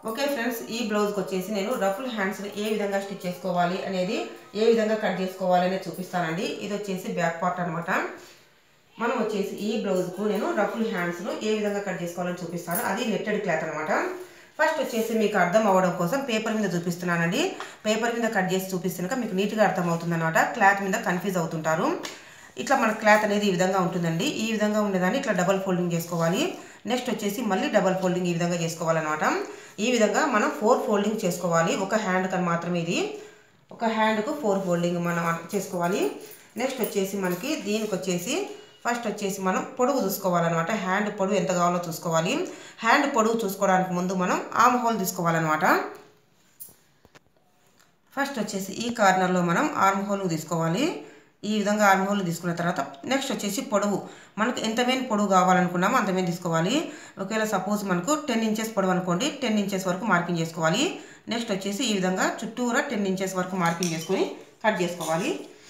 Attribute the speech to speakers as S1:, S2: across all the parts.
S1: okay friends ఈ బ్లౌజ్కి వచ్చేసి నేను రఫుల్ హ్యాండ్స్ని ఏ విధంగా స్టిచ్ చేసుకోవాలి అనేది ఏ విధంగా కట్ చేసుకోవాలి అనేది చూపిస్తానండి ఇది వచ్చేసి బ్యాక్ పార్ట్ అనమాట మనం వచ్చేసి ఈ బ్లౌజ్కు నేను రఫుల్ హ్యాండ్స్ను ఏ విధంగా కట్ చేసుకోవాలని చూపిస్తాను అది నెట్టెడ్ క్లాత్ అనమాట ఫస్ట్ వచ్చేసి మీకు అర్థం అవ్వడం కోసం పేపర్ మీద చూపిస్తున్నానండి పేపర్ మీద కట్ చేసి చూపిస్తున్నాక మీకు నీట్గా అర్థం అవుతుంది అనమాట క్లాత్ మీద కన్ఫ్యూజ్ అవుతుంటారు ఇట్లా మన క్లాత్ అనేది ఈ విధంగా ఉంటుందండి ఈ విధంగా ఉండేదాన్ని ఇట్లా డబల్ ఫోల్డింగ్ చేసుకోవాలి నెక్స్ట్ వచ్చేసి మళ్ళీ డబల్ ఫోల్డింగ్ ఈ విధంగా చేసుకోవాలన్నమాట ఈ విధంగా మనం ఫోర్ ఫోల్డింగ్ చేసుకోవాలి ఒక హ్యాండ్ కని మాత్రమే ఇది ఒక హ్యాండ్కు ఫోర్ ఫోల్డింగ్ మనం చేసుకోవాలి నెక్స్ట్ వచ్చేసి మనకి దీనికి వచ్చేసి ఫస్ట్ వచ్చేసి మనం పొడుగు చూసుకోవాలన్నమాట హ్యాండ్ పొడుగు ఎంత కావాలో చూసుకోవాలి హ్యాండ్ పొడుగు చూసుకోవడానికి ముందు మనం ఆమ్ హోల్ తీసుకోవాలన్నమాట ఫస్ట్ వచ్చేసి ఈ కార్నర్లో మనం ఆర్మ్ హోల్ తీసుకోవాలి ఈ విధంగా ఆర్మ్ హోల్ తీసుకున్న తర్వాత నెక్స్ట్ వచ్చేసి పొడవు మనకు ఎంత మెయిన్ పొడవు కావాలనుకున్నామో అంత మెయిన్ తీసుకోవాలి ఒకవేళ సపోజ్ మనకు టెన్ ఇంచెస్ పొడవు అనుకోండి టెన్ ఇంచెస్ వరకు మార్కింగ్ చేసుకోవాలి నెక్స్ట్ వచ్చేసి ఈ విధంగా చుట్టూరా టెన్ ఇంచెస్ వరకు మార్కింగ్ చేసుకొని కట్ చేసుకోవాలి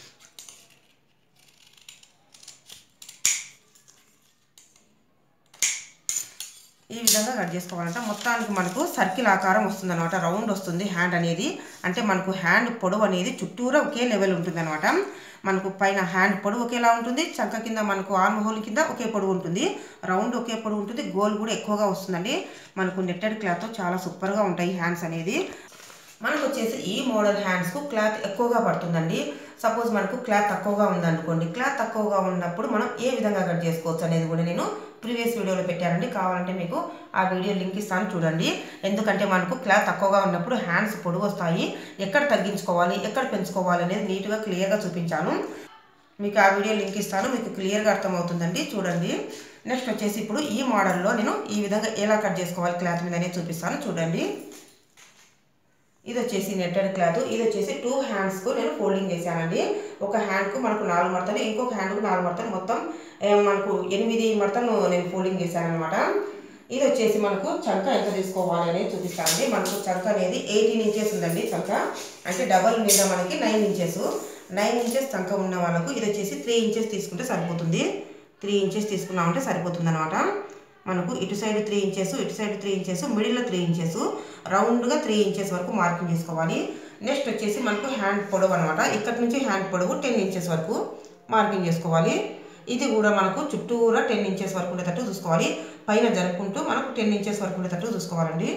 S1: ఈ విధంగా కట్ చేసుకోవాలంటే మొత్తానికి మనకు సర్కిల్ ఆకారం వస్తుంది అనమాట రౌండ్ వస్తుంది హ్యాండ్ అనేది అంటే మనకు హ్యాండ్ పొడవు అనేది చుట్టూరా ఒకే లెవెల్ ఉంటుంది అనమాట మనకు పైన హ్యాండ్ పొడవు ఒకేలా ఉంటుంది చంక కింద మనకు ఆర్మ్ హోల్ కింద ఒకే పొడవు ఉంటుంది రౌండ్ ఒకే పొడవు ఉంటుంది గోల్ కూడా ఎక్కువగా వస్తుందండి మనకు నెట్టెడ్ క్లాత్ చాలా సూపర్గా ఉంటాయి హ్యాండ్స్ అనేది మనకు వచ్చేసి ఈ మోడల్ హ్యాండ్స్కు క్లాత్ ఎక్కువగా పడుతుందండి సపోజ్ మనకు క్లాత్ తక్కువగా ఉందనుకోండి క్లాత్ తక్కువగా ఉన్నప్పుడు మనం ఏ విధంగా కట్ చేసుకోవచ్చు అనేది కూడా నేను ప్రీవియస్ వీడియోలో పెట్టానండి కావాలంటే మీకు ఆ వీడియో లింక్ ఇస్తాను చూడండి ఎందుకంటే మనకు క్లాత్ తక్కువగా ఉన్నప్పుడు హ్యాండ్స్ పొడుగు వస్తాయి ఎక్కడ తగ్గించుకోవాలి ఎక్కడ పెంచుకోవాలి అనేది నీట్గా క్లియర్గా చూపించాను మీకు ఆ వీడియో లింక్ ఇస్తాను మీకు క్లియర్గా అర్థమవుతుందండి చూడండి నెక్స్ట్ వచ్చేసి ఇప్పుడు ఈ మోడల్లో నేను ఈ విధంగా ఎలా కట్ చేసుకోవాలి క్లాత్ మీద అనేది చూపిస్తాను చూడండి ఇది వచ్చేసి నెట్టెడ్ క్లాత్ ఇది వచ్చేసి టూ హ్యాండ్స్కు నేను ఫోల్డింగ్ చేశానండి ఒక హ్యాండ్కు మనకు నాలుగు మడతలు ఇంకొక హ్యాండ్కు నాలుగు మడతలు మొత్తం ఏ, మనకు ఎనిమిది మడతలు నేను ఫోల్డింగ్ చేశాను అనమాట ఇది వచ్చేసి మనకు చంక ఎంత తీసుకోవాలి అనేది చూపిస్తానండి మనకు చంక అనేది ఎయిటీన్ ఇంచెస్ ఉందండి చంక అంటే డబల్ మీద మనకి నైన్ ఇంచెస్ నైన్ ఇంచెస్ చంక ఉన్న వాళ్ళకు ఇది వచ్చేసి త్రీ ఇంచెస్ తీసుకుంటే సరిపోతుంది త్రీ ఇంచెస్ తీసుకున్నామంటే సరిపోతుంది అనమాట మనకు ఇటు సైడ్ త్రీ ఇంచెస్ ఇటు సైడ్ త్రీ ఇంచెస్ మిడిల్లో త్రీ ఇంచెస్ రౌండ్గా త్రీ ఇంచెస్ వరకు మార్కింగ్ చేసుకోవాలి నెక్స్ట్ వచ్చేసి మనకు హ్యాండ్ పొడవు అనమాట ఇక్కడ నుంచి హ్యాండ్ పొడవు టెన్ ఇంచెస్ వరకు మార్కింగ్ చేసుకోవాలి ఇది కూడా మనకు చుట్టూరా టెన్ ఇంచెస్ వరకు ఉండేటట్టు చూసుకోవాలి పైన జరుపుకుంటూ మనకు టెన్ ఇంచెస్ వరకు ఉండేటట్టు చూసుకోవాలండి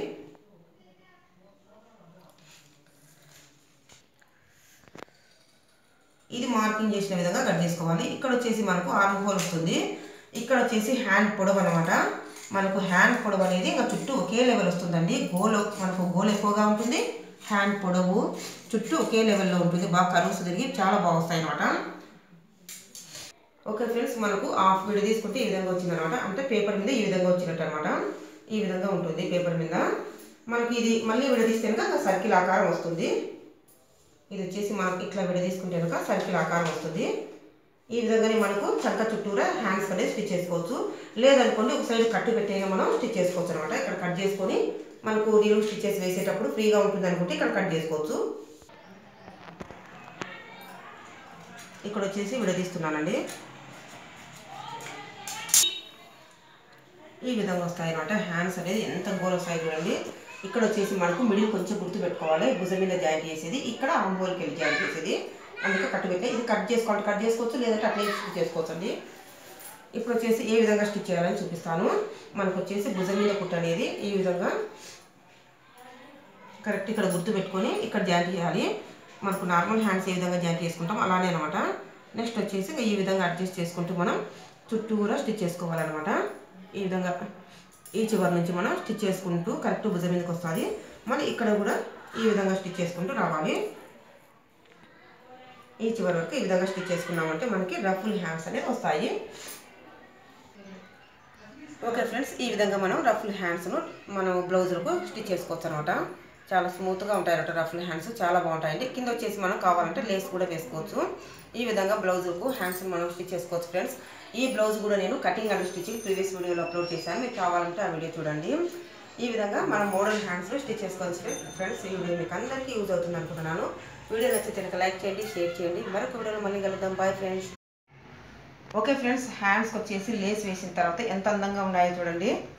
S1: ఇది మార్కింగ్ చేసిన విధంగా కట్ చేసుకోవాలి ఇక్కడ వచ్చేసి మనకు ఆర్మ్ హోల్ వస్తుంది ఇక్కడ వచ్చేసి హ్యాండ్ పొడవు అనమాట మనకు హ్యాండ్ పొడవు అనేది ఇంకా చుట్టూ ఒకే లెవెల్ వస్తుందండి గోల్ మనకు గోల్ ఎక్కువగా ఉంటుంది హ్యాండ్ పొడవు చుట్టూ ఒకే లెవెల్లో ఉంటుంది బాగా కరువుస్ తిరిగి చాలా బాగా వస్తాయి అనమాట ఓకే ఫ్రెండ్స్ మనకు హాఫ్ వీడియో తీసుకుంటే ఈ విధంగా వచ్చింది అనమాట అంటే పేపర్ మీద ఈ విధంగా వచ్చినట్టు అనమాట ఈ విధంగా ఉంటుంది పేపర్ మీద మనకి ఇది మళ్ళీ విడదీస్తే కనుక సర్కిల్ ఆకారం వస్తుంది ఇది వచ్చేసి మనకు ఇట్లా విడదీసుకుంటే కనుక సర్కిల్ ఆకారం వస్తుంది ఈ విధంగానే మనకు చంక చుట్టూరా హ్యాండ్స్ అనేది స్టిచ్ చేసుకోవచ్చు లేదనుకోండి ఒక సైడ్ కట్టు పెట్టైనా మనం స్టిచ్ చేసుకోవచ్చు అనమాట ఇక్కడ కట్ చేసుకొని మనకు నీళ్ళు స్టిచెస్ వేసేటప్పుడు ఫ్రీగా ఉంటుంది అనుకుంటే ఇక్కడ కట్ చేసుకోవచ్చు ఇక్కడ వచ్చేసి విడదీస్తున్నానండి ఈ విధంగా వస్తాయి అనమాట హ్యాండ్స్ అనేది ఎంత గోల్ వస్తాయి చూడండి ఇక్కడ వచ్చేసి మనకు మిడిల్ కొంచెం గుర్తు పెట్టుకోవాలి భుజం మీద జాయింట్ చేసేది ఇక్కడ ఆంబోల్కి వెళ్ళి జాయింట్ చేసేది అందుకే కట్టు పెట్టి ఇది కట్ చేసుకోవాలి కట్ చేసుకోవచ్చు లేదంటే అట్లే స్టిచ్ చేసుకోవచ్చు అండి ఇప్పుడు వచ్చేసి ఏ విధంగా స్టిచ్ చేయాలని చూపిస్తాను మనకు వచ్చేసి భుజం మీద కుట్టు అనేది ఈ విధంగా కరెక్ట్ ఇక్కడ గుర్తు పెట్టుకొని ఇక్కడ జాయింట్ చేయాలి మనకు నార్మల్ హ్యాండ్స్ ఏ విధంగా జాయింట్ చేసుకుంటాం అలానే అనమాట నెక్స్ట్ వచ్చేసి ఈ విధంగా అడ్జస్ట్ చేసుకుంటూ మనం చుట్టూరా స్టిచ్ చేసుకోవాలన్నమాట ఈ విధంగా ఈ చివరి నుంచి మనం స్టిచ్ చేసుకుంటూ కరెక్ట్ భుజం మీదకి వస్తుంది మళ్ళీ ఇక్కడ కూడా ఈ విధంగా స్టిచ్ చేసుకుంటూ రావాలి ఈ చివరి వరకు ఈ విధంగా స్టిచ్ చేసుకున్నామంటే మనకి రఫుల్ హ్యాండ్స్ అనేవి వస్తాయి ఓకే ఫ్రెండ్స్ ఈ విధంగా మనం రఫుల్ హ్యాండ్స్ను మనం బ్లౌజులకు స్టిచ్ చేసుకోవచ్చు అనమాట చాలా స్మూత్గా ఉంటాయి అన్నమాట రఫుల్ హ్యాండ్స్ చాలా బాగుంటాయండి కింద వచ్చేసి మనం కావాలంటే లేస్ కూడా వేసుకోవచ్చు ఈ విధంగా బ్లౌజులకు హ్యాండ్స్ మనం స్టిచ్ చేసుకోవచ్చు ఫ్రెండ్స్ ఈ బ్లౌజ్ కూడా నేను కటింగ్ అండ్ స్టిచ్చింగ్ ప్రీవియస్ వీడియోలో అప్లోడ్ చేశాను మీకు కావాలంటే ఆ వీడియో చూడండి ఈ విధంగా మనం మోడల్ హ్యాండ్స్లో స్టిచ్ చేసుకోవచ్చు ఫ్రెండ్స్ ఈ వీడియో మీకు అందరికీ యూజ్ అవుతుంది అనుకుంటున్నాను వీడియో నచ్చితే కనుక లైక్ చేయండి షేర్ చేయండి మరొక వీడియోలో మళ్ళీ కలుద్దాం బాయ్ ఫ్రెండ్స్ ఓకే ఫ్రెండ్స్ హ్యాండ్స్కి వచ్చేసి లేస్ వేసిన తర్వాత ఎంత అందంగా ఉన్నాయో చూడండి